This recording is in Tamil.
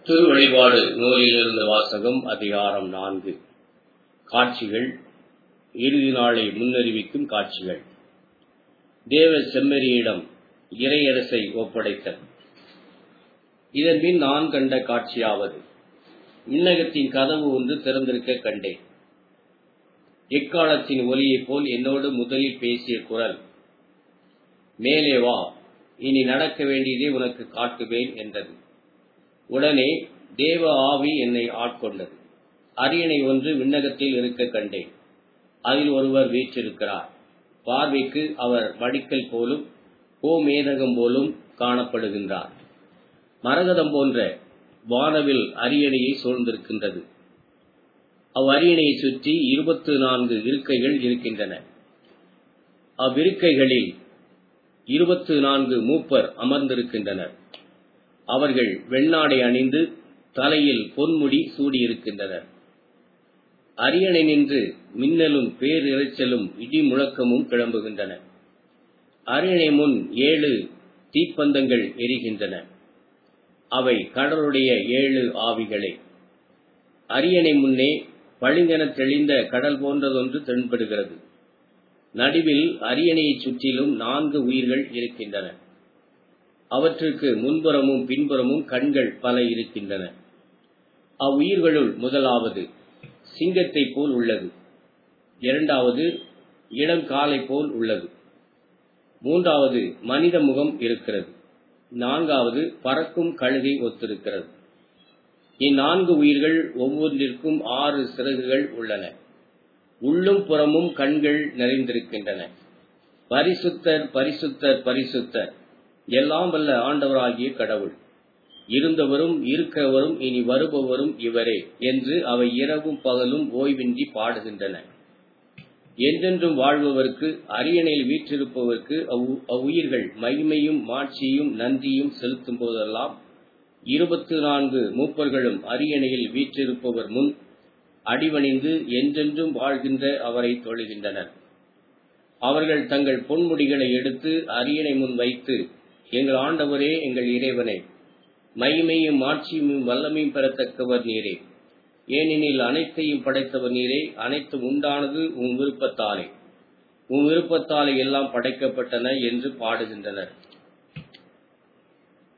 திருவழிபாடு நூலிலிருந்து வாசகம் அதிகாரம் நான்கு காட்சிகள் இறுதி நாளை முன்னறிவிக்கும் காட்சிகள் தேவ செம்மறியிடம் இறையரசை ஒப்படைத்தல் இதன்பின் நான் கண்ட காட்சியாவது விண்ணகத்தின் கதவு ஒன்று திறந்திருக்க கண்டேன் எக்காலத்தின் ஒலியைப் போல் என்னோடு முதலில் பேசிய குரல் மேலே வா இனி நடக்க வேண்டியதை உனக்கு காட்டுவேன் என்றது உடனே தேவ ஆவி என்னை ஆட்கொண்டது அரியணை ஒன்று விண்ணகத்தில் இருக்க கண்டேன் அதில் ஒருவர் வீற்றிருக்கிறார் பார்வைக்கு அவர் வடிக்கல் போலும் கோமேதகம் போலும் காணப்படுகின்றார் மரகதம் போன்ற வானவில் அரியணையை சூழ்ந்திருக்கின்றது அவ்வரியணையை சுற்றி இருபத்து நான்கு இருக்கைகள் இருக்கின்றன அவ்விருக்கைகளில் இருபத்து நான்கு மூப்பர் அமர்ந்திருக்கின்றனர் அவர்கள் வெண்ணாடை அணிந்து தலையில் பொன்முடி சூடியிருக்கின்றனர் அரியணை நின்று மின்னலும் பேரிரைச்சலும் இடி முழக்கமும் கிளம்புகின்றன அரியணை முன் ஏழு தீப்பந்தங்கள் எரிகின்றன அவை கடலுடைய ஏழு ஆவிகளே அரியணை முன்னே பளிங்கென தெளிந்த கடல் போன்றதொன்று தென்படுகிறது நடுவில் அரியணையைச் சுற்றிலும் நான்கு உயிர்கள் இருக்கின்றன அவற்றுக்கு முன்புறமும் பின்புறமும் கண்கள் பல இருக்கின்றன அவ்வுயிர்களுள் முதலாவது சிங்கத்தைப் போல் உள்ளது இரண்டாவது இளம் காலை போல் உள்ளது மூன்றாவது மனித முகம் இருக்கிறது நான்காவது பறக்கும் கழுகை ஒத்திருக்கிறது இந்நான்கு உயிர்கள் ஒவ்வொன்றிற்கும் ஆறு சிறகுகள் உள்ளன உள்ளும் புறமும் கண்கள் நிறைந்திருக்கின்றன பரிசுத்தர் பரிசுத்தர் பரிசுத்தர் எல்லாம் வல்ல ஆண்டவராகிய கடவுள் இருந்தவரும் இருக்கவரும் இனி வருபவரும் இவரே என்று அவை இரவும் பகலும் ஓய்வின்றி பாடுகின்றன என்றென்றும் வாழ்பவருக்கு அரியணையில் வீற்றிருப்பவருக்கு அவ்வுயிர்கள் மகிமையும் மாட்சியும் நன்றியும் செலுத்தும் போதெல்லாம் இருபத்து நான்கு மூப்பர்களும் அரியணையில் வீற்றிருப்பவர் முன் அடிவணிந்து என்றென்றும் வாழ்கின்ற அவரை தொழுகின்றனர் அவர்கள் தங்கள் பொன்முடிகளை எடுத்து அரியணை முன் வைத்து எங்கள் ஆண்டவரே எங்கள் இறைவனே மகிமையும் மாட்சியும் வல்லமையும் பெறத்தக்கவர் நீரே ஏனெனில் அனைத்தையும் படைத்தவர் நீரே அனைத்தும் உண்டானது உன் விருப்பத்தாலே உன் விருப்பத்தாலே எல்லாம் படைக்கப்பட்டன என்று பாடுகின்றனர்